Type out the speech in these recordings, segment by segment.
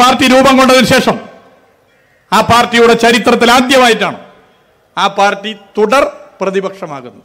party രൂപം കൊണ്ടതിന് ശേഷം ആ പാർട്ടിയുടെ ചരിത്രത്തിൽ ആദ്യമായിട്ടാണ് ആ പാർട്ടി തുടർ പ്രതിപക്ഷമാകുന്നത്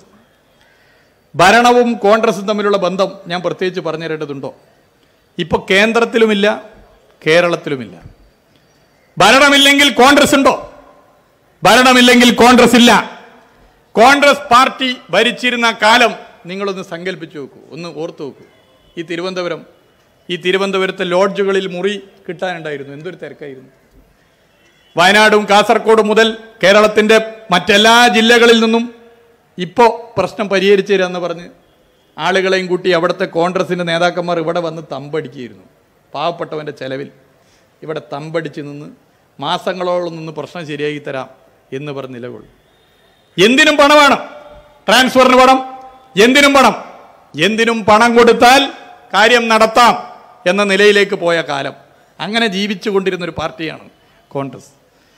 ഭരണവും കോൺഗ്രസും തമ്മിലുള്ള ബന്ധം ഞാൻ പ്രത്യേകിച്ച് പറഞ്ഞു തരേണ്ടതുണ്ടോ ഇപ്പൊ കേന്ദ്രത്തിലുമില്ല കേരളത്തിലുമില്ല ഭരണമില്ലെങ്കിൽ കോൺഗ്രസ് ഉണ്ടോ ഭരണമില്ലെങ്കിൽ കോൺഗ്രസ് ഇല്ല കോൺഗ്രസ് പാർട്ടി ഭരിച്ചിരുന്ന കാലം നിങ്ങളൊന്ന് സങ്കല്പിച്ചു നോക്കൂ ഒന്ന് ഓർത്തു നോക്കൂ ഈ തിരുവനന്തപുരം ഈ തിരുവനന്തപുരത്തെ ലോഡ്ജുകളിൽ മുറി കിട്ടാനുണ്ടായിരുന്നു എന്തൊരു തിരക്കായിരുന്നു വയനാടും കാസർഗോഡും മുതൽ കേരളത്തിൻ്റെ മറ്റെല്ലാ ജില്ലകളിൽ നിന്നും ഇപ്പോൾ പ്രശ്നം പരിഹരിച്ചു തരാമെന്ന് പറഞ്ഞ് ആളുകളെയും കൂട്ടി അവിടുത്തെ കോൺഗ്രസിൻ്റെ നേതാക്കന്മാർ ഇവിടെ വന്ന് തമ്പടിക്കുകയായിരുന്നു പാവപ്പെട്ടവൻ്റെ ചെലവിൽ ഇവിടെ തമ്പടിച്ച് നിന്ന് മാസങ്ങളോളം നിന്ന് പ്രശ്നം ശരിയാക്കി തരാം എന്ന് പറഞ്ഞ് നിലകൊള്ളും എന്തിനും പണമാണ് ട്രാൻസ്ഫറിന് പണം എന്തിനും പണം എന്തിനും പണം കൊടുത്താൽ കാര്യം നടത്താം എന്ന നിലയിലേക്ക് പോയ കാലം അങ്ങനെ ജീവിച്ചു കൊണ്ടിരുന്ന ഒരു പാർട്ടിയാണ് കോൺഗ്രസ്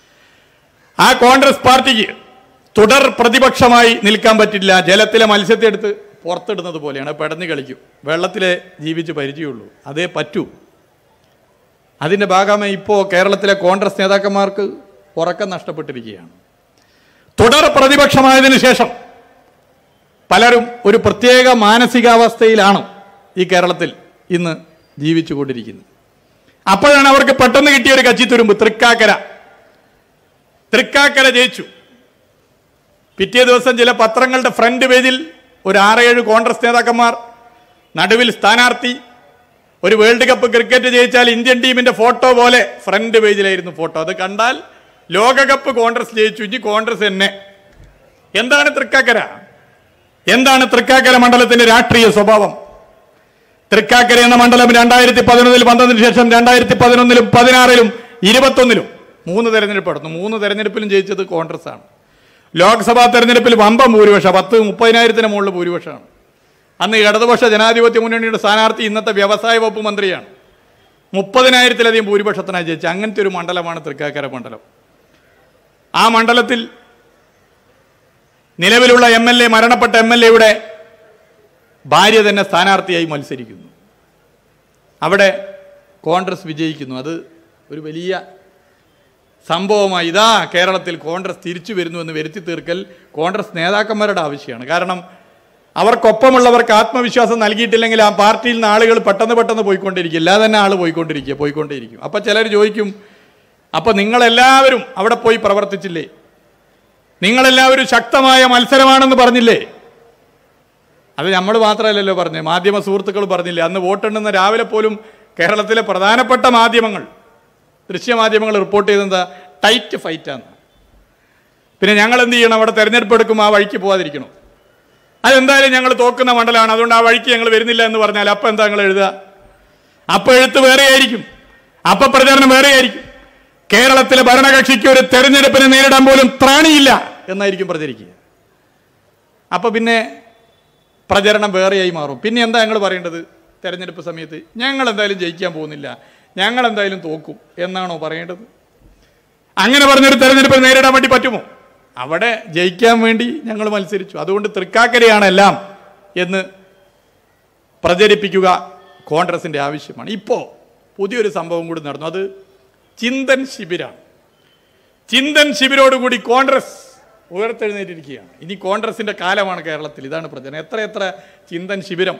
ആ കോൺഗ്രസ് പാർട്ടിക്ക് തുടർ പ്രതിപക്ഷമായി നിൽക്കാൻ പറ്റില്ല ജലത്തിലെ മത്സ്യത്തെ എടുത്ത് പുറത്തിടുന്നത് പോലെയാണ് പെടഞ്ഞു കളിക്കും വെള്ളത്തിലെ ജീവിച്ച് പരിചയമുള്ളൂ അതേ പറ്റൂ അതിൻ്റെ ഭാഗമായി ഇപ്പോൾ കേരളത്തിലെ കോൺഗ്രസ് നേതാക്കന്മാർക്ക് ഉറക്കം നഷ്ടപ്പെട്ടിരിക്കുകയാണ് തുടർ പ്രതിപക്ഷമായതിനു ശേഷം പലരും ഒരു പ്രത്യേക മാനസികാവസ്ഥയിലാണ് ഈ കേരളത്തിൽ ഇന്ന് ജീവിച്ചു കൊണ്ടിരിക്കുന്നത് അപ്പോഴാണ് അവർക്ക് പെട്ടെന്ന് കിട്ടിയ ഒരു കച്ചിത്തുരുമ്പ് തൃക്കാക്കര തൃക്കാക്കര ജയിച്ചു പിറ്റേ ദിവസം ചില പത്രങ്ങളുടെ ഫ്രണ്ട് പേജിൽ ഒരു ആറേഴ് കോൺഗ്രസ് നേതാക്കന്മാർ നടുവിൽ സ്ഥാനാർത്ഥി ഒരു വേൾഡ് കപ്പ് ക്രിക്കറ്റ് ജയിച്ചാൽ ഇന്ത്യൻ ടീമിന്റെ ഫോട്ടോ പോലെ ഫ്രണ്ട് പേജിലായിരുന്നു ഫോട്ടോ അത് കണ്ടാൽ ലോകകപ്പ് കോൺഗ്രസ് ജയിച്ചു ഇനി കോൺഗ്രസ് തന്നെ എന്താണ് തൃക്കാക്കര എന്താണ് തൃക്കാക്കര മണ്ഡലത്തിന്റെ രാഷ്ട്രീയ സ്വഭാവം തൃക്കാക്കര എന്ന മണ്ഡലം രണ്ടായിരത്തി പതിനൊന്നിൽ വന്നതിന് ശേഷം രണ്ടായിരത്തി പതിനൊന്നിലും പതിനാറിലും ഇരുപത്തൊന്നിലും മൂന്ന് തെരഞ്ഞെടുപ്പ് നടന്നു മൂന്ന് തെരഞ്ഞെടുപ്പിലും ജയിച്ചത് കോൺഗ്രസ് ആണ് ലോക്സഭാ തെരഞ്ഞെടുപ്പിൽ വമ്പം ഭൂരിപക്ഷം പത്ത് മുപ്പതിനായിരത്തിന് മുകളിൽ ഭൂരിപക്ഷമാണ് അന്ന് ഇടതുപക്ഷ ജനാധിപത്യ മുന്നണിയുടെ സ്ഥാനാർത്ഥി ഇന്നത്തെ വ്യവസായ വകുപ്പ് മന്ത്രിയാണ് മുപ്പതിനായിരത്തിലധികം ഭൂരിപക്ഷത്തിനായി ജയിച്ച അങ്ങനത്തെ ഒരു മണ്ഡലമാണ് തൃക്കാക്കര മണ്ഡലം ആ മണ്ഡലത്തിൽ നിലവിലുള്ള എം എൽ എ മരണപ്പെട്ട എം എൽ എയുടെ ഭാര്യ തന്നെ സ്ഥാനാർത്ഥിയായി മത്സരിക്കുന്നു അവിടെ കോൺഗ്രസ് വിജയിക്കുന്നു അത് ഒരു വലിയ സംഭവമായി ഇതാ കേരളത്തിൽ കോൺഗ്രസ് തിരിച്ചു വരുന്നു എന്ന് വരുത്തി തീർക്കൽ കോൺഗ്രസ് നേതാക്കന്മാരുടെ ആവശ്യമാണ് കാരണം അവർക്കൊപ്പമുള്ളവർക്ക് ആത്മവിശ്വാസം നൽകിയിട്ടില്ലെങ്കിൽ ആ പാർട്ടിയിൽ നിന്ന് ആളുകൾ പെട്ടെന്ന് പെട്ടെന്ന് പോയിക്കൊണ്ടിരിക്കും ഇല്ലാതെ തന്നെ ആൾ പോയിക്കൊണ്ടിരിക്കുക പോയിക്കൊണ്ടേയിരിക്കും അപ്പം ചിലർ ചോദിക്കും അപ്പം നിങ്ങളെല്ലാവരും അവിടെ പോയി പ്രവർത്തിച്ചില്ലേ നിങ്ങളെല്ലാവരും ശക്തമായ മത്സരമാണെന്ന് പറഞ്ഞില്ലേ അത് നമ്മൾ മാത്രമല്ലല്ലോ പറഞ്ഞു മാധ്യമ സുഹൃത്തുക്കൾ പറഞ്ഞില്ലേ അന്ന് വോട്ടെണ്ണുന്ന രാവിലെ പോലും കേരളത്തിലെ പ്രധാനപ്പെട്ട മാധ്യമങ്ങൾ ദൃശ്യമാധ്യമങ്ങൾ റിപ്പോർട്ട് ചെയ്തെന്താ ടൈറ്റ് ഫൈറ്റാണ് പിന്നെ ഞങ്ങൾ എന്ത് ചെയ്യണം അവിടെ തെരഞ്ഞെടുപ്പ് എടുക്കുമ്പോൾ ആ വഴിക്ക് പോകാതിരിക്കണം അതെന്തായാലും ഞങ്ങൾ തോക്കുന്ന മണ്ഡലമാണ് അതുകൊണ്ട് ആ വഴിക്ക് ഞങ്ങൾ വരുന്നില്ല എന്ന് പറഞ്ഞാൽ അപ്പം എന്താ നിങ്ങൾ എഴുതുക അപ്പം എഴുത്ത് വേറെ ആയിരിക്കും അപ്പം പ്രചരണം വേറെ ആയിരിക്കും കേരളത്തിലെ ഭരണകക്ഷിക്ക് ഒരു തെരഞ്ഞെടുപ്പിനെ നേരിടാൻ പോലും ത്രാണിയില്ല എന്നായിരിക്കും പ്രചരിക്കുക അപ്പൊ പിന്നെ പ്രചരണം വേറെയായി മാറും പിന്നെ എന്താ ഞങ്ങൾ പറയേണ്ടത് തെരഞ്ഞെടുപ്പ് സമയത്ത് ഞങ്ങൾ എന്തായാലും ജയിക്കാൻ പോകുന്നില്ല ഞങ്ങൾ എന്തായാലും തോക്കും എന്നാണോ പറയേണ്ടത് അങ്ങനെ പറഞ്ഞൊരു തെരഞ്ഞെടുപ്പ് നേരിടാൻ വേണ്ടി പറ്റുമോ അവിടെ ജയിക്കാൻ വേണ്ടി ഞങ്ങൾ മത്സരിച്ചു അതുകൊണ്ട് തൃക്കാക്കരയാണ് എല്ലാം എന്ന് പ്രചരിപ്പിക്കുക കോൺഗ്രസിന്റെ ആവശ്യമാണ് ഇപ്പോൾ പുതിയൊരു സംഭവം കൂടി നടന്നു അത് ചിന്തൻ ശിബിരാണ് ചിന്തൻ ശിബിരോടുകൂടി കോൺഗ്രസ് ഉയർത്തെഴുന്നേറ്റിരിക്കുകയാണ് ഇനി കോൺഗ്രസിന്റെ കാലമാണ് കേരളത്തിൽ ഇതാണ് പ്രചരണം എത്ര എത്ര ചിന്തൻ ശിബിരം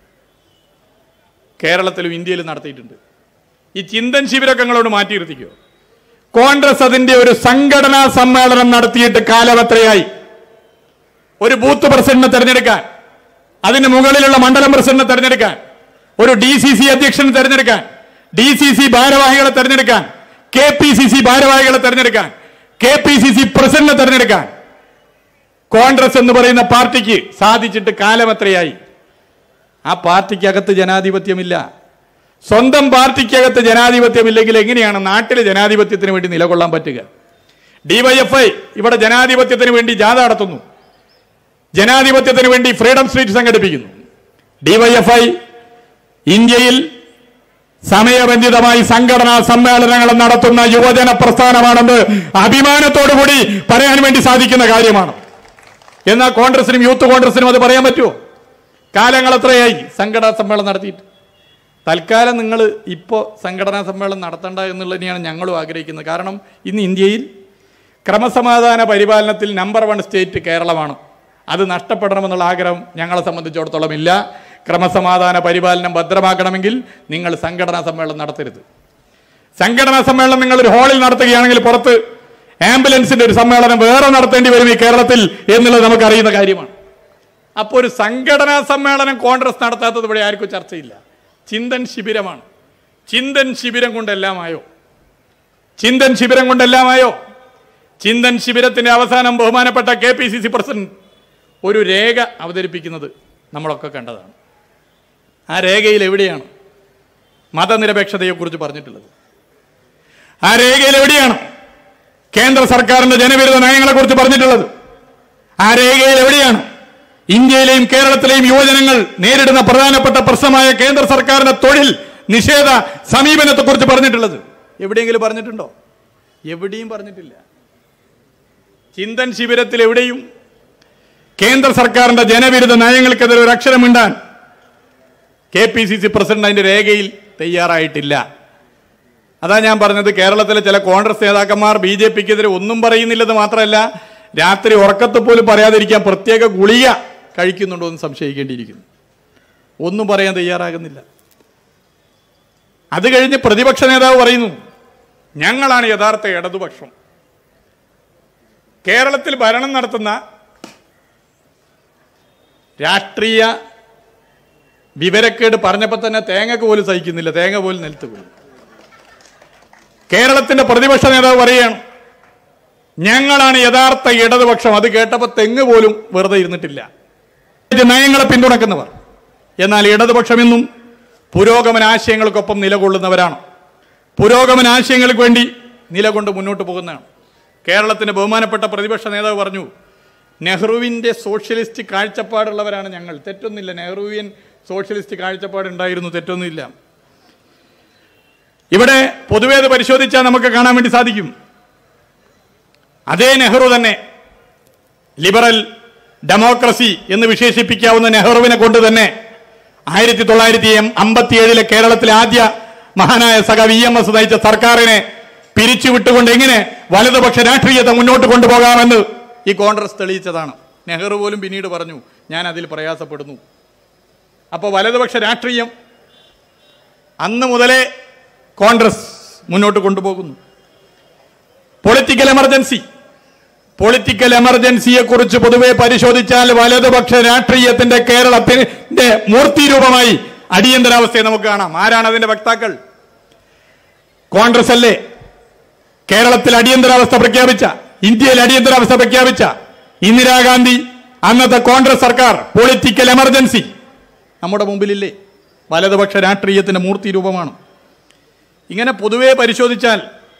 കേരളത്തിലും ഇന്ത്യയിലും നടത്തിയിട്ടുണ്ട് ഈ ചിന്തൻ ശിബിരമൊക്കെ നിങ്ങളോട് മാറ്റി നിർത്തിക്കോ കോൺഗ്രസ് അതിന്റെ ഒരു സംഘടനാ സമ്മേളനം നടത്തിയിട്ട് കാലം എത്രയായി ഒരു ബൂത്ത് പ്രസിഡന്റിനെ തെരഞ്ഞെടുക്കാൻ അതിന് മുകളിലുള്ള മണ്ഡലം പ്രസിഡന്റിനെ തെരഞ്ഞെടുക്കാൻ ഒരു ഡി സി സി അധ്യക്ഷനെ തെരഞ്ഞെടുക്കാൻ ഡി സി സി ഭാരവാഹികളെ തെരഞ്ഞെടുക്കാൻ കെ പി സി സി ഭാരവാഹികളെ തെരഞ്ഞെടുക്കാൻ കെ പി സി സി പ്രസിഡന്റിനെ തെരഞ്ഞെടുക്കാൻ കോൺഗ്രസ് എന്ന് പറയുന്ന പാർട്ടിക്ക് സാധിച്ചിട്ട് കാലം എത്രയായി ആ പാർട്ടിക്കകത്ത് ജനാധിപത്യമില്ല സ്വന്തം പാർട്ടിക്കകത്ത് ജനാധിപത്യമില്ലെങ്കിൽ എങ്ങനെയാണ് നാട്ടിലെ ജനാധിപത്യത്തിന് വേണ്ടി നിലകൊള്ളാൻ പറ്റുക ഡിവൈഎഫ്ഐ ഇവിടെ ജനാധിപത്യത്തിന് വേണ്ടി ജാഥ നടത്തുന്നു ജനാധിപത്യത്തിന് വേണ്ടി ഫ്രീഡം സ്ട്രീറ്റ് സംഘടിപ്പിക്കുന്നു ഡിവൈഎഫ്ഐ ഇന്ത്യയിൽ സമയബന്ധിതമായി സംഘടനാ സമ്മേളനങ്ങൾ നടത്തുന്ന യുവജന പ്രസ്ഥാനമാണെന്ന് അഭിമാനത്തോടുകൂടി പറയാൻ വേണ്ടി സാധിക്കുന്ന കാര്യമാണ് എന്നാൽ കോൺഗ്രസിനും യൂത്ത് കോൺഗ്രസിനും അത് പറയാൻ പറ്റുമോ കാലങ്ങൾ എത്രയായി സംഘടനാ സമ്മേളനം നടത്തിയിട്ട് തൽക്കാലം നിങ്ങൾ ഇപ്പോൾ സംഘടനാ സമ്മേളനം നടത്തണ്ട എന്നുള്ളത് തന്നെയാണ് ഞങ്ങളും ആഗ്രഹിക്കുന്നത് കാരണം ഇന്ന് ഇന്ത്യയിൽ ക്രമസമാധാന പരിപാലനത്തിൽ നമ്പർ വൺ സ്റ്റേറ്റ് കേരളമാണ് അത് നഷ്ടപ്പെടണമെന്നുള്ള ആഗ്രഹം ഞങ്ങളെ സംബന്ധിച്ചിടത്തോളം ഇല്ല ക്രമസമാധാന പരിപാലനം ഭദ്രമാക്കണമെങ്കിൽ നിങ്ങൾ സംഘടനാ സമ്മേളനം നടത്തരുത് സംഘടനാ സമ്മേളനം നിങ്ങൾ ഒരു ഹാളിൽ നടത്തുകയാണെങ്കിൽ പുറത്ത് ആംബുലൻസിന്റെ ഒരു സമ്മേളനം വേറെ നടത്തേണ്ടി വരും ഈ കേരളത്തിൽ എന്നുള്ളത് നമുക്കറിയുന്ന കാര്യമാണ് അപ്പോൾ ഒരു സംഘടനാ സമ്മേളനം കോൺഗ്രസ് നടത്താത്തത് ഇവിടെ ആർക്കും ചർച്ചയില്ല ചിന്തൻ ശിബിരമാണ് ചിന്തൻ ശിബിരം കൊണ്ടെല്ലാമായോ ചിന്തൻ ശിബിരം കൊണ്ടെല്ലാമായോ ചിന്തൻ ശിബിരത്തിന്റെ അവസാനം ബഹുമാനപ്പെട്ട K P C C president ഒരു രേഖ അവതരിപ്പിക്കുന്നത് നമ്മളൊക്കെ കണ്ടതാണ് ആ രേഖയിൽ എവിടെയാണ് മതനിരപേക്ഷതയെക്കുറിച്ച് പറഞ്ഞിട്ടുള്ളത് ആ രേഖയിൽ എവിടെയാണ് കേന്ദ്ര സർക്കാരിന്റെ ജനവിരുദ്ധ നയങ്ങളെക്കുറിച്ച് പറഞ്ഞിട്ടുള്ളത് ആ രേഖയിൽ എവിടെയാണ് ഇന്ത്യയിലെയും കേരളത്തിലെയും യുവജനങ്ങൾ നേരിടുന്ന പ്രധാനപ്പെട്ട പ്രശ്നമായ കേന്ദ്ര സർക്കാരിന്റെ തൊഴിൽ നിഷേധ സമീപനത്തെക്കുറിച്ച് പറഞ്ഞിട്ടുള്ളത് എവിടെയെങ്കിലും പറഞ്ഞിട്ടുണ്ടോ എവിടെയും പറഞ്ഞിട്ടില്ല ചിന്തൻ ശിബിരത്തിൽ എവിടെയും കേന്ദ്ര സർക്കാരിന്റെ ജനവിരുദ്ധ നയങ്ങൾക്കെതിരെ ഒരു അക്ഷരമിണ്ടാൻ K P C C president അതിന്റെ രേഖയിൽ തയ്യാറായിട്ടില്ല അതാ ഞാൻ പറഞ്ഞത് കേരളത്തിലെ ചില കോൺഗ്രസ് നേതാക്കന്മാർ ബി ജെ പിക്കെതിരെ ഒന്നും പറയുന്നില്ലെന്ന് മാത്രമല്ല രാത്രി ഉറക്കത്തെ പോലും പറയാതിരിക്കാൻ പ്രത്യേക ഗുളിക കഴിക്കുന്നുണ്ടോ എന്ന് സംശയിക്കേണ്ടിയിരിക്കുന്നു ഒന്നും പറയാൻ തയ്യാറാകുന്നില്ല അത് കഴിഞ്ഞ് പ്രതിപക്ഷ നേതാവ് പറയുന്നു ഞങ്ങളാണ് യഥാർത്ഥ ഇടതുപക്ഷം കേരളത്തിൽ ഭരണം നടത്തുന്ന രാഷ്ട്രീയ വിവരക്കേട് പറഞ്ഞപ്പോൾ തന്നെ തേങ്ങക്ക് പോലും സഹിക്കുന്നില്ല തേങ്ങ പോലും നിലത്ത് വീഴും കേരളത്തിന്റെ പ്രതിപക്ഷ നേതാവ് പറയുകയാണ് ഞങ്ങളാണ് യഥാർത്ഥ ഇടതുപക്ഷം അത് കേട്ടപ്പോൾ തെങ്ങ് പോലും വെറുതെ ഇരുന്നിട്ടില്ല ഇത് നയങ്ങളെ പിന്തുണക്കുന്നവർ എന്നാൽ ഇടതുപക്ഷം എന്നും പുരോഗമന ആശയങ്ങൾക്കൊപ്പം നിലകൊള്ളുന്നവരാണ് പുരോഗമന ആശയങ്ങൾക്ക് വേണ്ടി നിലകൊണ്ട് മുന്നോട്ട് പോകുന്നതാണ് കേരളത്തിന്റെ ബഹുമാനപ്പെട്ട പ്രതിപക്ഷ നേതാവ് പറഞ്ഞു നെഹ്റുവിൻ്റെ സോഷ്യലിസ്റ്റ് കാഴ്ചപ്പാടുള്ളവരാണ് ഞങ്ങൾ തെറ്റൊന്നുമില്ല നെഹ്റുവിയൻ സോഷ്യലിസ്റ്റ് കാഴ്ചപ്പാടുണ്ടായിരുന്നു തെറ്റൊന്നുമില്ല ഇവിടെ പൊതുവേ അത് പരിശോധിച്ചാൽ നമുക്ക് കാണാൻ വേണ്ടി സാധിക്കും അതേ നെഹ്റു തന്നെ ലിബറൽ ഡെമോക്രസി എന്ന് വിശേഷിപ്പിക്കാവുന്ന നെഹ്റുവിനെ കൊണ്ട് തന്നെ ആയിരത്തി തൊള്ളായിരത്തി അമ്പത്തിയേഴിലെ കേരളത്തിലെ ആദ്യ മഹാനായ സഖ വി എം എസ് നയിച്ച സർക്കാരിനെ പിരിച്ചുവിട്ടുകൊണ്ട് എങ്ങനെ വലതുപക്ഷ രാഷ്ട്രീയത്തെ മുന്നോട്ട് കൊണ്ടുപോകാമെന്ന് ഈ കോൺഗ്രസ് തെളിയിച്ചതാണ് നെഹ്റു പോലും പിന്നീട് പറഞ്ഞു ഞാൻ അതിൽ പ്രയാസപ്പെടുന്നു അപ്പോൾ വലതുപക്ഷ രാഷ്ട്രീയം അന്ന് മുതലേ കോൺഗ്രസ് മുന്നോട്ട് കൊണ്ടുപോകുന്നു പൊളിറ്റിക്കൽ എമർജൻസി പൊളിറ്റിക്കൽ എമർജൻസിയെ കുറിച്ച് പൊതുവെ പരിശോധിച്ചാൽ വലതുപക്ഷ രാഷ്ട്രീയത്തിന്റെ കേരളത്തിന്റെ മൂർത്തിരൂപമായി അടിയന്തരാവസ്ഥയെ നമുക്ക് കാണാം ആരാണ് അതിന്റെ വക്താക്കൾ കോൺഗ്രസ് അല്ലേ കേരളത്തിൽ അടിയന്തരാവസ്ഥ പ്രഖ്യാപിച്ച ഇന്ത്യയിൽ അടിയന്തരാവസ്ഥ പ്രഖ്യാപിച്ച ഇന്ദിരാഗാന്ധി അന്നത്തെ കോൺഗ്രസ് സർക്കാർ പൊളിറ്റിക്കൽ എമർജൻസി നമ്മുടെ മുമ്പിലില്ലേ വലതുപക്ഷ രാഷ്ട്രീയത്തിന്റെ മൂർത്തി രൂപമാണ് ഇങ്ങനെ പൊതുവെ പരിശോധിച്ചാൽ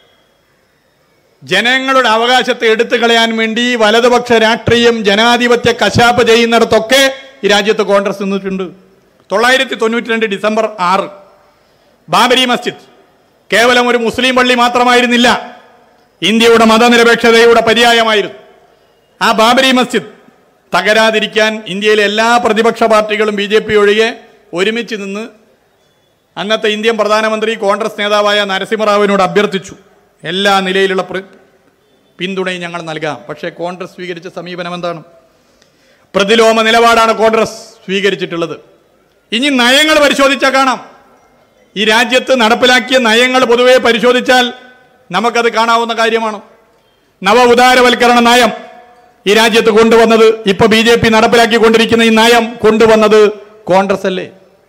ജനങ്ങളുടെ അവകാശത്തെ എടുത്തു കളയാൻ വേണ്ടി വലതുപക്ഷ രാഷ്ട്രീയം ജനാധിപത്യ കശാപ്പ് ചെയ്യുന്നിടത്തൊക്കെ ഈ രാജ്യത്ത് കോൺഗ്രസ് നിന്നിട്ടുണ്ട് തൊള്ളായിരത്തി തൊണ്ണൂറ്റി രണ്ട് ഡിസംബർ ആറ് ബാബരി മസ്ജിദ് കേവലം ഒരു മുസ്ലിം പള്ളി മാത്രമായിരുന്നില്ല ഇന്ത്യയുടെ മതനിരപേക്ഷതയുടെ പര്യായമായിരുന്നു ആ ബാബരി മസ്ജിദ് തകരാതിരിക്കാൻ ഇന്ത്യയിലെ എല്ലാ പ്രതിപക്ഷ പാർട്ടികളും ബി ജെ പി ഒഴികെ ഒരുമിച്ച് നിന്ന് അന്നത്തെ ഇന്ത്യൻ പ്രധാനമന്ത്രി കോൺഗ്രസ് നേതാവായ നരസിംഹറാവുവിനോട് അഭ്യർത്ഥിച്ചു എല്ലാ നിലയിലുള്ള പ്ര- പിന്തുണയും ഞങ്ങൾ നൽകാം പക്ഷേ കോൺഗ്രസ് സ്വീകരിച്ച സമീപനം എന്താണ് പ്രതിലോമ നിലപാടാണ് കോൺഗ്രസ് സ്വീകരിച്ചിട്ടുള്ളത് ഇനി നയങ്ങൾ പരിശോധിച്ചാൽ കാണാം ഈ രാജ്യത്ത് നടപ്പിലാക്കിയ നയങ്ങൾ പൊതുവെ പരിശോധിച്ചാൽ നമുക്കത് കാണാവുന്ന കാര്യമാണ് നവ ഉദാരവൽക്കരണ നയം ഈ രാജ്യത്ത് കൊണ്ടുവന്നത് ഇപ്പൊ ബി ജെ പി നടപ്പിലാക്കിക്കൊണ്ടിരിക്കുന്ന ഈ നയം കൊണ്ടുവന്നത് കോൺഗ്രസ് അല്ലേ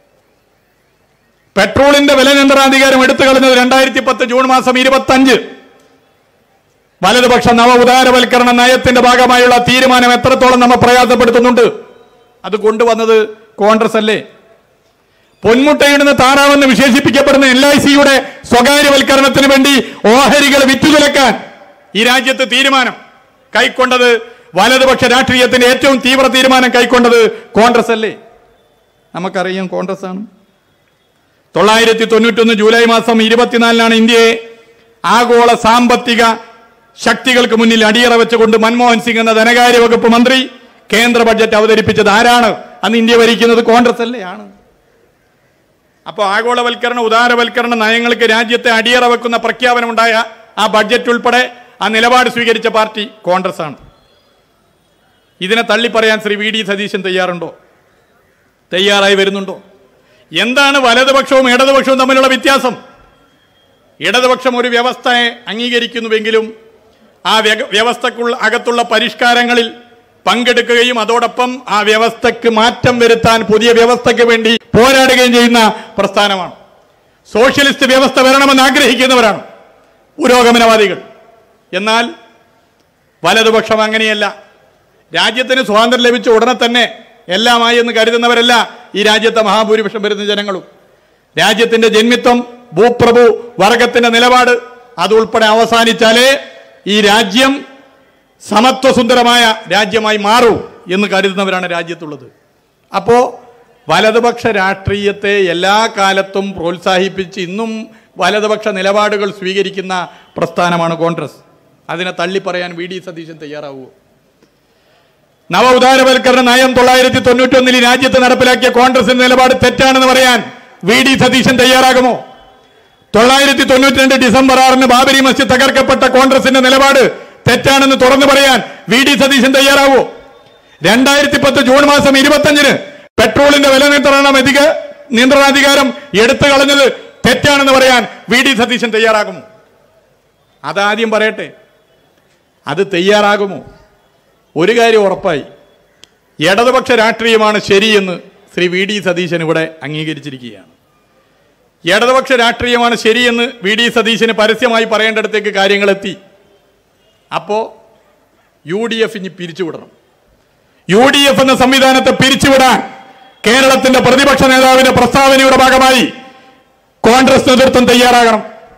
പെട്രോളിന്റെ വില നിയന്ത്രണാധികാരം എടുത്തു കളഞ്ഞത് രണ്ടായിരത്തി പത്ത് ജൂൺ മാസം ഇരുപത്തഞ്ച് വലതുപക്ഷ നവ ഉദാരവൽക്കരണ നയത്തിന്റെ ഭാഗമായുള്ള തീരുമാനം എത്രത്തോളം നമ്മെ പ്രയാസപ്പെടുത്തുന്നുണ്ട് അത് കൊണ്ടുവന്നത് കോൺഗ്രസ് അല്ലേ പൊന്മുട്ടയിടുന്ന താറാവെന്ന് വിശേഷിപ്പിക്കപ്പെടുന്ന എൽ ഐ സിയുടെ സ്വകാര്യവൽക്കരണത്തിന് വേണ്ടി ഓഹരികൾ വിറ്റുതുലക്കാൻ ഈ രാജ്യത്ത് തീരുമാനം കൈക്കൊണ്ടത് വലതുപക്ഷ രാഷ്ട്രീയത്തിന്റെ ഏറ്റവും തീവ്ര തീരുമാനം കൈക്കൊണ്ടത് കോൺഗ്രസ് അല്ലേ നമുക്കറിയാം കോൺഗ്രസ് ആണ് തൊള്ളായിരത്തി തൊണ്ണൂറ്റൊന്ന് ജൂലൈ മാസം ഇരുപത്തിനാലിനാണ് ഇന്ത്യയെ ആഗോള സാമ്പത്തിക ശക്തികൾക്ക് മുന്നിൽ അടിയറ വെച്ചുകൊണ്ട് മൻമോഹൻ സിംഗ് എന്ന ധനകാര്യ വകുപ്പ് മന്ത്രി കേന്ദ്ര ബഡ്ജറ്റ് അവതരിപ്പിച്ചത് ആരാണ് അന്ന് ഇന്ത്യ ഭരിക്കുന്നത് കോൺഗ്രസ് അല്ലേ ആണ് അപ്പോൾ ആഗോളവൽക്കരണ ഉദാരവൽക്കരണ നയങ്ങൾക്ക് രാജ്യത്തെ അടിയറ വെക്കുന്ന പ്രഖ്യാപനമുണ്ടായ ആ ബഡ്ജറ്റ് ഉൾപ്പെടെ ആ നിലപാട് സ്വീകരിച്ച പാർട്ടി കോൺഗ്രസ് ആണ് ഇതിനെ തള്ളിപ്പറയാൻ ശ്രീ വി ഡി സതീശൻ തയ്യാറുണ്ടോ തയ്യാറായി വരുന്നുണ്ടോ എന്താണ് വലതുപക്ഷവും ഇടതുപക്ഷവും തമ്മിലുള്ള വ്യത്യാസം ഇടതുപക്ഷം ഒരു വ്യവസ്ഥയെ അംഗീകരിക്കുന്നുവെങ്കിലും ആ വ്യക- വ്യവസ്ഥക്കുള്ള അകത്തുള്ള പരിഷ്കാരങ്ങളിൽ പങ്കെടുക്കുകയും അതോടൊപ്പം ആ വ്യവസ്ഥക്ക് മാറ്റം വരുത്താൻ പുതിയ വ്യവസ്ഥയ്ക്ക് വേണ്ടി പോരാടുകയും ചെയ്യുന്ന പ്രസ്ഥാനമാണ് സോഷ്യലിസ്റ്റ് വ്യവസ്ഥ വരണമെന്ന് ആഗ്രഹിക്കുന്നവരാണ് പുരോഗമനവാദികൾ എന്നാൽ വലതുപക്ഷം അങ്ങനെയല്ല രാജ്യത്തിന് സ്വാതന്ത്ര്യം ലഭിച്ച ഉടനെ തന്നെ എല്ലാമായി എന്ന് കരുതുന്നവരല്ല ഈ രാജ്യത്തെ മഹാഭൂരിപക്ഷം വരുന്ന ജനങ്ങളും രാജ്യത്തിന്റെ ജന്മിത്വം ഭൂപ്രഭു വർഗത്തിന്റെ നിലപാട് അതുൾപ്പെടെ അവസാനിച്ചാലേ ഈ രാജ്യം സമത്വസുന്ദരമായ രാജ്യമായി മാറൂ എന്ന് കരുതുന്നവരാണ് രാജ്യത്തുള്ളത് അപ്പോ വലതുപക്ഷ രാഷ്ട്രീയത്തെ എല്ലാ കാലത്തും പ്രോത്സാഹിപ്പിച്ച് ഇന്നും വലതുപക്ഷ നിലപാടുകൾ സ്വീകരിക്കുന്ന പ്രസ്ഥാനമാണ് കോൺഗ്രസ് അതിനെ തള്ളിപ്പറയാൻ വി ഡി സതീശൻ തയ്യാറാവുമോ നവ ഉദാരവൽക്കരണ നയം തൊള്ളായിരത്തി തൊണ്ണൂറ്റി ഒന്നിൽ രാജ്യത്ത് നടപ്പിലാക്കിയ കോൺഗ്രസിന്റെ നിലപാട് തെറ്റാണെന്ന് പറയാൻ വി ഡി സതീശൻ തയ്യാറാകുമോ തൊള്ളായിരത്തി തൊണ്ണൂറ്റി രണ്ട് ഡിസംബർ ആറിന് ബാബരി മസ്ജിദ് തകർക്കപ്പെട്ട കോൺഗ്രസിന്റെ നിലപാട് തെറ്റാണെന്ന് തുറന്നു പറയാൻ വി ഡി സതീശൻ തയ്യാറാവോ രണ്ടായിരത്തി പത്ത് ജൂൺ മാസം ഇരുപത്തഞ്ചിന് പെട്രോളിന്റെ വില നിയന്ത്രണം അധിക നിയന്ത്രണാധികാരം എടുത്തു കളഞ്ഞത് തെറ്റാണെന്ന് പറയാൻ വി ഡി സതീശൻ തയ്യാറാകുമോ അതാദ്യം പറയട്ടെ അത് തയ്യാറാകുമോ ഒരു കാര്യം ഉറപ്പായി ഇടതുപക്ഷ രാഷ്ട്രീയമാണ് ശരിയെന്ന് ശ്രീ വി ഡി സതീശൻ ഇവിടെ അംഗീകരിച്ചിരിക്കുകയാണ് ഇടതുപക്ഷ രാഷ്ട്രീയമാണ് ശരിയെന്ന് വി ഡി സതീശന് പരസ്യമായി പറയേണ്ടടുത്തേക്ക് കാര്യങ്ങൾ എത്തി അപ്പോ യു ഡി എഫ് ഇനി പിരിച്ചുവിടണം യു ഡി എഫ് എന്ന സംവിധാനത്തെ പിരിച്ചുവിടാൻ കേരളത്തിന്റെ പ്രതിപക്ഷ നേതാവിന്റെ പ്രസ്താവനയുടെ ഭാഗമായി കോൺഗ്രസ് നേതൃത്വം തയ്യാറാകണം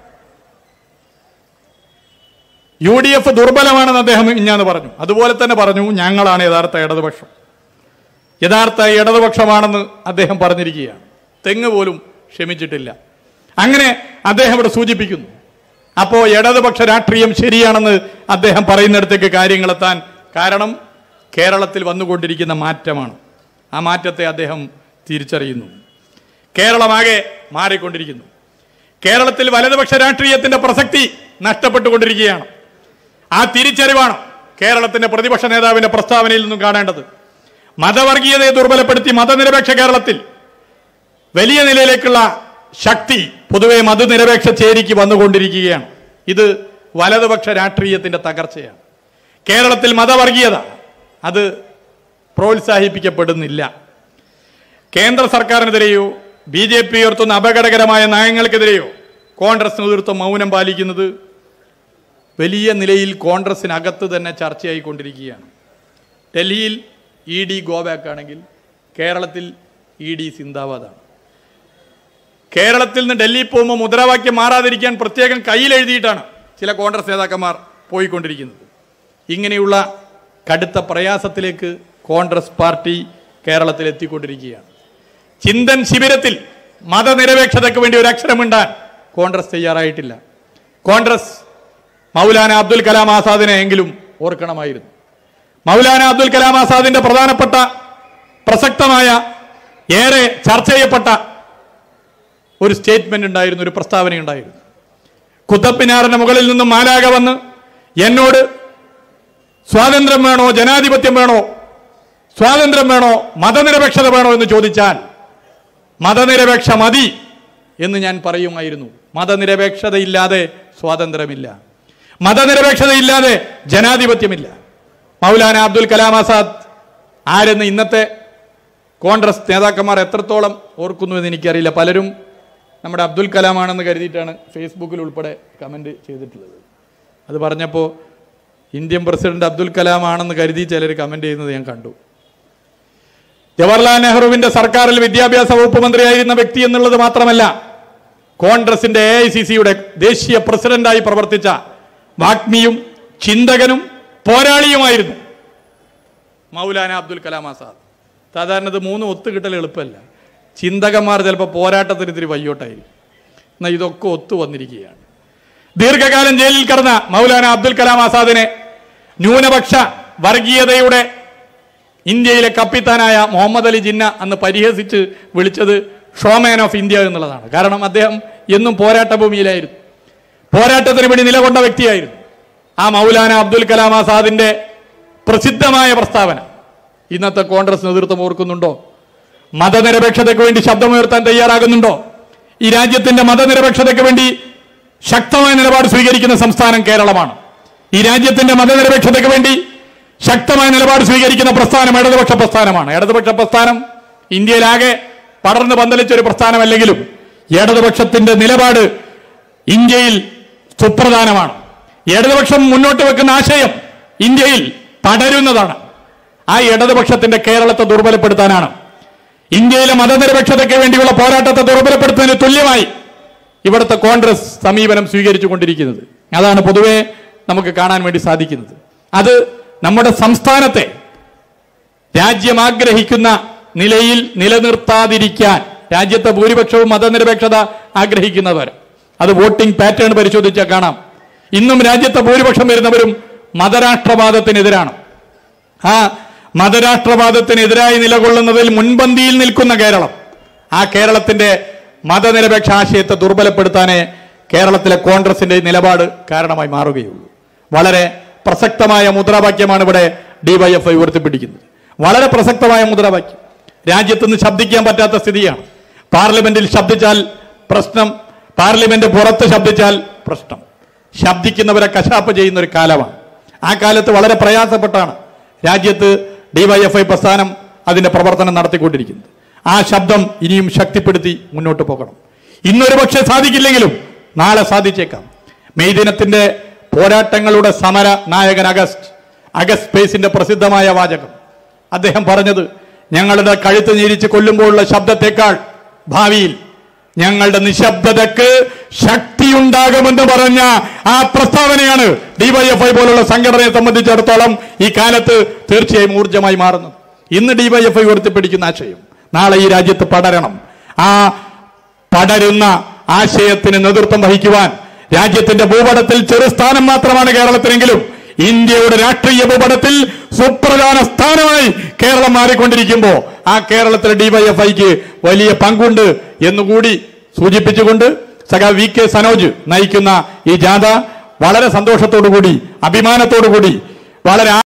യു ഡി എഫ് ദുർബലമാണെന്ന് അദ്ദേഹം ഇഞ്ഞാന്ന് പറഞ്ഞു അതുപോലെ തന്നെ പറഞ്ഞു ഞങ്ങളാണ് യഥാർത്ഥ ഇടതുപക്ഷം യഥാർത്ഥ ഇടതുപക്ഷമാണെന്ന് അദ്ദേഹം പറഞ്ഞിരിക്കുകയാണ് തെങ്ങ് പോലും ക്ഷമിച്ചിട്ടില്ല അങ്ങനെ അദ്ദേഹം ഇവിടെ സൂചിപ്പിക്കുന്നു അപ്പോ ഇടതുപക്ഷ രാഷ്ട്രീയം ശരിയാണെന്ന് അദ്ദേഹം പറയുന്നിടത്തേക്ക് കാര്യങ്ങളെത്താൻ കാരണം കേരളത്തിൽ വന്നുകൊണ്ടിരിക്കുന്ന മാറ്റമാണ് ആ മാറ്റത്തെ അദ്ദേഹം തിരിച്ചറിയുന്നു കേരളമാകെ മാറിക്കൊണ്ടിരിക്കുന്നു കേരളത്തിൽ വലതുപക്ഷ രാഷ്ട്രീയത്തിന്റെ പ്രസക്തി നഷ്ടപ്പെട്ടുകൊണ്ടിരിക്കുകയാണ് ആ തിരിച്ചറിവാണ് കേരളത്തിന്റെ പ്രതിപക്ഷ നേതാവിന്റെ പ്രസ്താവനയിൽ നിന്നും കാണേണ്ടത് മതവർഗീയതയെ ദുർബലപ്പെടുത്തി മതനിരപേക്ഷ കേരളത്തിൽ വലിയ നിലയിലേക്കുള്ള ശക്തി പൊതുവെ മതനിരപേക്ഷ ചേരിക്ക് വന്നുകൊണ്ടിരിക്കുകയാണ് ഇത് വലതുപക്ഷ രാഷ്ട്രീയത്തിന്റെ തകർച്ചയാണ് കേരളത്തിൽ മതവർഗീയത അത് പ്രോത്സാഹിപ്പിക്കപ്പെടുന്നില്ല കേന്ദ്ര സർക്കാരിനെതിരെയോ ബി ജെ പി ഉയർത്തുന്ന അപകടകരമായ നയങ്ങൾക്കെതിരെയോ കോൺഗ്രസ് നേതൃത്വം മൗനം പാലിക്കുന്നത് വലിയ നിലയിൽ കോൺഗ്രസിനകത്ത് തന്നെ ചർച്ചയായിക്കൊണ്ടിരിക്കുകയാണ് ഡൽഹിയിൽ ഇ ഡി ഗോബാക്ക് ആണെങ്കിൽ കേരളത്തിൽ ഇ ഡി സിന്ദാബാദാണ് കേരളത്തിൽ നിന്ന് ഡൽഹി പോകുമ്പോൾ മുദ്രാവാക്യം മാറാതിരിക്കാൻ പ്രത്യേകം കയ്യിൽ എഴുതിയിട്ടാണ് ചില കോൺഗ്രസ് നേതാക്കന്മാർ പോയിക്കൊണ്ടിരിക്കുന്നത് ഇങ്ങനെയുള്ള കടുത്ത പ്രയാസത്തിലേക്ക് കോൺഗ്രസ് പാർട്ടി കേരളത്തിൽ എത്തിക്കൊണ്ടിരിക്കുകയാണ് ചിന്തൻ ശിബിരത്തിൽ മതനിരപേക്ഷതയ്ക്ക് വേണ്ടി ഒരു അക്ഷരമിണ്ടാൻ കോൺഗ്രസ് തയ്യാറായിട്ടില്ല കോൺഗ്രസ് മൗലാന അബ്ദുൽ കലാം ആസാദിനെ എങ്കിലും ഓർക്കണമായിരുന്നു മൗലാന അബ്ദുൽ കലാം ആസാദിന്റെ പ്രധാനപ്പെട്ട പ്രസക്തമായ ഏറെ ചർച്ച ചെയ്യപ്പെട്ട ഒരു സ്റ്റേറ്റ്മെന്റ് ഉണ്ടായിരുന്നു ഒരു പ്രസ്താവന ഉണ്ടായിരുന്നു കുത്തപ്പിനാറിന്റെ മുകളിൽ നിന്നും മാലാക വന്ന് എന്നോട് സ്വാതന്ത്ര്യം വേണോ ജനാധിപത്യം വേണോ സ്വാതന്ത്ര്യം വേണോ മതനിരപേക്ഷത വേണോ എന്ന് ചോദിച്ചാൽ മതനിരപേക്ഷ മതി എന്ന് ഞാൻ പറയുമായിരുന്നു മതനിരപേക്ഷതയില്ലാതെ സ്വാതന്ത്ര്യമില്ല മതനിരപേക്ഷതയില്ലാതെ ജനാധിപത്യമില്ല മൗലാന അബ്ദുൽ കലാം ആസാദ് ആരെന്ന് ഇന്നത്തെ കോൺഗ്രസ് നേതാക്കന്മാർ എത്രത്തോളം ഓർക്കുന്നു എന്ന് എനിക്കറിയില്ല പലരും നമ്മുടെ അബ്ദുൽ കലാമാണെന്ന് കരുതിയിട്ടാണ് ഫേസ്ബുക്കിൽ ഉൾപ്പെടെ കമൻറ്റ് ചെയ്തിട്ടുള്ളത് അത് പറഞ്ഞപ്പോൾ ഇന്ത്യൻ പ്രസിഡന്റ് അബ്ദുൽ കലാം ആണെന്ന് കരുതി ചിലർ കമൻറ്റ് ചെയ്യുന്നത് ഞാൻ കണ്ടു ജവഹർലാൽ നെഹ്റുവിന്റെ സർക്കാരിൽ വിദ്യാഭ്യാസ വകുപ്പ് മന്ത്രിയായിരുന്ന വ്യക്തി എന്നുള്ളത് മാത്രമല്ല കോൺഗ്രസിന്റെ എ ഐ സി സിയുടെ ദേശീയ പ്രസിഡന്റായി പ്രവർത്തിച്ച വാഗ്മിയും ചിന്തകനും പോരാളിയുമായിരുന്നു മൗലാന അബ്ദുൽ കലാം ആസാദ് സാധാരണ ഇത് മൂന്ന് ഒത്തുകിട്ടൽ എളുപ്പമല്ല ചിന്തകന്മാർ ചിലപ്പോൾ പോരാട്ടത്തിന് ഇത്തിരി വയ്യോട്ടായിരിക്കും എന്നാൽ ഇതൊക്കെ ഒത്തു വന്നിരിക്കുകയാണ് ദീർഘകാലം ജയിലിൽ കിടന്ന മൗലാന അബ്ദുൽ കലാം ആസാദിനെ ന്യൂനപക്ഷ വർഗീയതയുടെ ഇന്ത്യയിലെ കപ്പിത്താനായ മുഹമ്മദ് അലി ജിന്ന അന്ന് പരിഹസിച്ച് വിളിച്ചത് ഷോമാൻ ഓഫ് ഇന്ത്യ എന്നുള്ളതാണ് കാരണം അദ്ദേഹം എന്നും പോരാട്ട ഭൂമിയിലായിരുന്നു പോരാട്ടത്തിന് വേണ്ടി നിലകൊണ്ട വ്യക്തിയായിരുന്നു ആ മൗലാന അബ്ദുൽ കലാം ആസാദിന്റെ പ്രസിദ്ധമായ പ്രസ്താവന ഇന്നത്തെ കോൺഗ്രസ് നേതൃത്വം ഓർക്കുന്നുണ്ടോ മതനിരപേക്ഷതയ്ക്ക് വേണ്ടി ശബ്ദമുയർത്താൻ തയ്യാറാകുന്നുണ്ടോ ഈ രാജ്യത്തിന്റെ മതനിരപേക്ഷതയ്ക്ക് വേണ്ടി ശക്തമായ നിലപാട് സ്വീകരിക്കുന്ന സംസ്ഥാനം കേരളമാണ് ഈ രാജ്യത്തിന്റെ മതനിരപേക്ഷതയ്ക്ക് വേണ്ടി ശക്തമായ നിലപാട് സ്വീകരിക്കുന്ന പ്രസ്ഥാനം ഇടതുപക്ഷ പ്രസ്ഥാനമാണ് ഇടതുപക്ഷ പ്രസ്ഥാനം ഇന്ത്യയിലാകെ പടർന്ന് പന്തലിച്ച ഒരു പ്രസ്ഥാനമല്ലെങ്കിലും ഇടതുപക്ഷത്തിന്റെ നിലപാട് ഇന്ത്യയിൽ സുപ്രധാനമാണ് ഇടതുപക്ഷം മുന്നോട്ട് വെക്കുന്ന ആശയം ഇന്ത്യയിൽ പടരുന്നതാണ് ആ ഇടതുപക്ഷത്തിന്റെ കേരളത്തെ ദുർബലപ്പെടുത്താനാണ് ഇന്ത്യയിലെ മതനിരപേക്ഷതയ്ക്ക് വേണ്ടിയുള്ള പോരാട്ടത്തെ ദുർബലപ്പെടുത്തുന്നതിന് തുല്യമായി ഇവിടുത്തെ കോൺഗ്രസ് സമീപനം സ്വീകരിച്ചു കൊണ്ടിരിക്കുന്നത് അതാണ് പൊതുവെ നമുക്ക് കാണാൻ വേണ്ടി സാധിക്കുന്നത് അത് നമ്മുടെ സംസ്ഥാനത്തെ രാജ്യം ആഗ്രഹിക്കുന്ന നിലയിൽ നിലനിർത്താതിരിക്കാൻ രാജ്യത്തെ ഭൂരിപക്ഷവും മതനിരപേക്ഷത ആഗ്രഹിക്കുന്നവർ അത് വോട്ടിംഗ് പാറ്റേൺ പരിശോധിച്ചാൽ കാണാം ഇന്നും രാജ്യത്തെ ഭൂരിപക്ഷം വരുന്നവരും മതരാഷ്ട്രവാദത്തിനെതിരാണ് ആ മതരാഷ്ട്രവാദത്തിനെതിരായി നിലകൊള്ളുന്നതിൽ മുൻപന്തിയിൽ നിൽക്കുന്ന കേരളം ആ കേരളത്തിന്റെ മതനിരപേക്ഷ ആശയത്തെ ദുർബലപ്പെടുത്താനേ കേരളത്തിലെ കോൺഗ്രസിന്റെ നിലപാട് കാരണമായി മാറുകയുള്ളൂ വളരെ പ്രസക്തമായ മുദ്രാവാക്യമാണ് ഇവിടെ ഡിവൈഎഫ്ഐ ഉയർത്തിപ്പിടിക്കുന്നത് വളരെ പ്രസക്തമായ മുദ്രാവാക്യം രാജ്യത്തുനിന്ന് ശബ്ദിക്കാൻ പറ്റാത്ത സ്ഥിതിയാണ് പാർലമെന്റിൽ ശബ്ദിച്ചാൽ പ്രശ്നം പാർലമെന്റ് പുറത്ത് ശബ്ദിച്ചാൽ പ്രശ്നം ശബ്ദിക്കുന്നവരെ കശാപ്പ് ചെയ്യുന്ന ഒരു കാലമാണ് ആ കാലത്ത് വളരെ പ്രയാസപ്പെട്ടാണ് രാജ്യത്ത് ഡിവൈഎഫ്ഐ പ്രസ്ഥാനം അതിന്റെ പ്രവർത്തനം നടത്തിക്കൊണ്ടിരിക്കുന്നത് ആ ശബ്ദം ഇനിയും ശക്തിപ്പെടുത്തി മുന്നോട്ട് പോകണം ഇന്നൊരു പക്ഷേ സാധിക്കില്ലെങ്കിലും നാളെ സാധിച്ചേക്കാം മെയ് ദിനത്തിന്റെ പോരാട്ടങ്ങളുടെ സമര നായകൻ അഗസ്റ്റ് അഗസ്റ്റ് പേസിന്റെ പ്രസിദ്ധമായ വാചകം അദ്ദേഹം പറഞ്ഞത് ഞങ്ങളുടെ കഴുത്ത് ഞെരിച്ച് കൊല്ലുമ്പോഴുള്ള ശബ്ദത്തെക്കാൾ ഭാവിയിൽ ഞങ്ങളുടെ നിശബ്ദതക്ക് ശക്തിയുണ്ടാകുമെന്ന് പറഞ്ഞ ആ പ്രസ്താവനയാണ് ഡിവൈഎഫ്ഐ പോലുള്ള സംഘടനയെ സംബന്ധിച്ചിടത്തോളം ഈ കാലത്ത് തീർച്ചയായും ഊർജ്ജമായി മാറുന്നത് ഇന്ന് ഡിവൈഎഫ്ഐ ഉയർത്തിപ്പിടിക്കുന്ന ആശയം നാളെ ഈ രാജ്യത്ത് പടരണം ആ പടരുന്ന ആശയത്തിന് നേതൃത്വം വഹിക്കുവാൻ രാജ്യത്തിന്റെ ഭൂപടത്തിൽ ചെറു സ്ഥാനം മാത്രമാണ് കേരളത്തിനെങ്കിലും ഇന്ത്യയുടെ രാഷ്ട്രീയ ഭൂപടത്തിൽ സുപ്രധാന സ്ഥാനമായി കേരളം മാറിക്കൊണ്ടിരിക്കുമ്പോ ആ കേരളത്തിലെ ഡിവൈഎഫ്ഐക്ക് വലിയ പങ്കുണ്ട് എന്നുകൂടി സൂചിപ്പിച്ചുകൊണ്ട് സഖാ വി കെ സനോജ് നയിക്കുന്ന ഈ ജാഥ വളരെ സന്തോഷത്തോടു കൂടി അഭിമാനത്തോടു കൂടി വളരെ